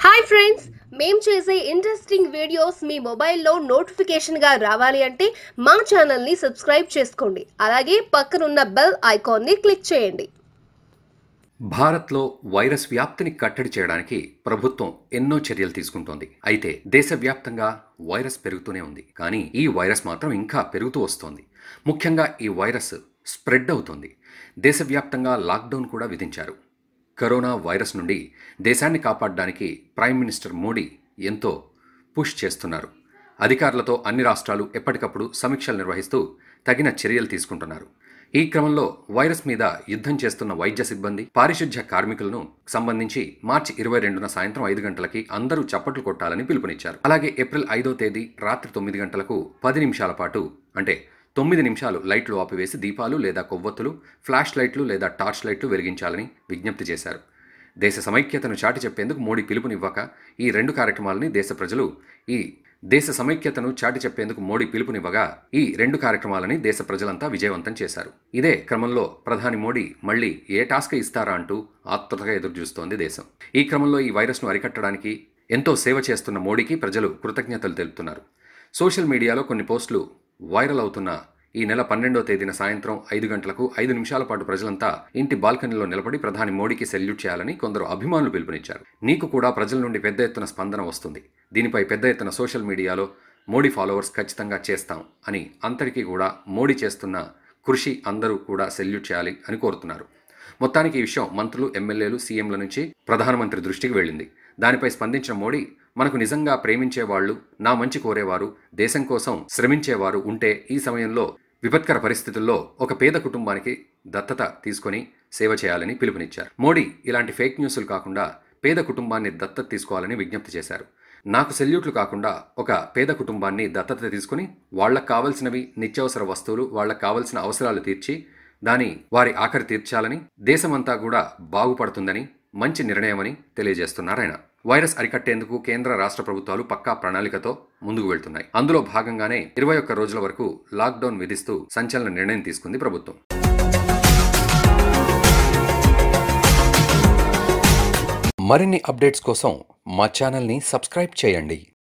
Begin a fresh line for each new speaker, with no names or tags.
hi friends మేం చేసే interesting videos మీ మొబైల్లో నోటిఫికేషన్గా రావాలి అంటే మా ఛానల్ని సబ్స్క్రైబ్ చేసుకోండి అలాగే పక్కనున్న బెల్ ఐకాన్ని క్లిక్ చేయండి
భారత్లో వైరస్ వ్యాప్తిని కట్టడి చేయడానికి ప్రభుత్వం ఎన్నో చర్యలు తీసుకుంటోంది అయితే దేశవ్యాప్తంగా వైరస్ పెరుగుతూనే ఉంది కానీ ఈ వైరస్ మాత్రం ఇంకా పెరుగుతూ వస్తోంది ముఖ్యంగా ఈ వైరస్ స్ప్రెడ్ అవుతోంది దేశవ్యాప్తంగా లాక్డౌన్ కూడా విధించారు కరోనా వైరస్ నుండి దేశాన్ని కాపాడడానికి ప్రైమ్ మినిస్టర్ మోడీ ఎంతో పుష్ చేస్తున్నారు అధికారులతో అన్ని రాష్ట్రాలు ఎప్పటికప్పుడు సమీక్షలు నిర్వహిస్తూ తగిన చర్యలు తీసుకుంటున్నారు ఈ క్రమంలో వైరస్ మీద యుద్ధం చేస్తున్న వైద్య సిబ్బంది పారిశుధ్య కార్మికులను సంబంధించి మార్చి ఇరవై రెండున సాయంత్రం ఐదు గంటలకి అందరూ చప్పట్లు కొట్టాలని పిలుపునిచ్చారు అలాగే ఏప్రిల్ ఐదో తేదీ రాత్రి తొమ్మిది గంటలకు పది నిమిషాల పాటు అంటే తొమ్మిది నిమిషాలు లైట్లు ఆపివేసి దీపాలు లేదా కొవ్వొత్తులు ఫ్లాష్ లైట్లు లేదా టార్చ్ లైట్లు వెలిగించాలని విజ్ఞప్తి చేశారు దేశ సమైక్యతను చాటి చెప్పేందుకు మోడీ పిలుపునివ్వక ఈ రెండు కార్యక్రమాలని దేశ ప్రజలు ఈ దేశ సమైక్యతను చాటి చెప్పేందుకు మోడీ పిలుపునివ్వగా ఈ రెండు కార్యక్రమాలని దేశ ప్రజలంతా విజయవంతం చేశారు ఇదే క్రమంలో ప్రధాని మోడీ మళ్ళీ ఏ టాస్క్ ఇస్తారా అంటూ ఆతృతగా ఎదురుచూస్తోంది దేశం ఈ క్రమంలో ఈ వైరస్ను అరికట్టడానికి ఎంతో సేవ చేస్తున్న మోడీకి ప్రజలు కృతజ్ఞతలు తెలుపుతున్నారు సోషల్ మీడియాలో కొన్ని పోస్టులు వైరల్ అవుతున్న ఈ నెల పన్నెండో తేదీన సాయంత్రం ఐదు గంటలకు ఐదు నిమిషాల పాటు ప్రజలంతా ఇంటి బాల్కనీలో నిలబడి ప్రధాని మోడీకి సెల్యూట్ చేయాలని కొందరు అభిమానులు పిలుపునిచ్చారు నీకు కూడా ప్రజల నుండి పెద్ద ఎత్తున స్పందన వస్తుంది దీనిపై పెద్ద ఎత్తున సోషల్ మీడియాలో మోడీ ఫాలోవర్స్ ఖచ్చితంగా చేస్తాం అని అందరికీ కూడా మోడీ చేస్తున్న కృషి అందరూ కూడా సెల్యూట్ చేయాలి అని కోరుతున్నారు మొత్తానికి ఈ విషయం మంత్రులు ఎమ్మెల్యేలు సీఎంల నుంచి ప్రధానమంత్రి దృష్టికి వెళ్ళింది దానిపై స్పందించిన మోడీ మనకు నిజంగా ప్రేమించేవాళ్లు నా మంచి కోరేవారు దేశం కోసం శ్రమించేవారు ఉంటే ఈ సమయంలో విపత్కర పరిస్థితుల్లో ఒక పేద కుటుంబానికి దత్తత తీసుకొని సేవ చేయాలని పిలుపునిచ్చారు మోడీ ఇలాంటి ఫేక్ న్యూస్లు కాకుండా పేద కుటుంబాన్ని దత్తత తీసుకోవాలని విజ్ఞప్తి చేశారు నాకు సెల్యూట్లు కాకుండా ఒక పేద కుటుంబాన్ని దత్తత తీసుకుని వాళ్లకు కావలసినవి నిత్యావసర వస్తువులు వాళ్లకు కావలసిన అవసరాలు తీర్చి దాని వారి ఆఖరి తీర్చాలని దేశమంతా కూడా బాగుపడుతుందని మంచి నిర్ణయమని తెలియజేస్తున్నారు ఆయన వైరస్ అరికట్టేందుకు కేంద్ర రాష్ట్ర ప్రభుత్వాలు పక్కా ప్రణాళికతో ముందుకు వెళ్తున్నాయి అందులో భాగంగానే ఇరవై ఒక్క రోజుల వరకు లాక్డౌన్ విధిస్తూ సంచలన నిర్ణయం తీసుకుంది ప్రభుత్వం మరిన్ని అప్డేట్స్ కోసం మా ఛానల్ని సబ్స్క్రైబ్ చేయండి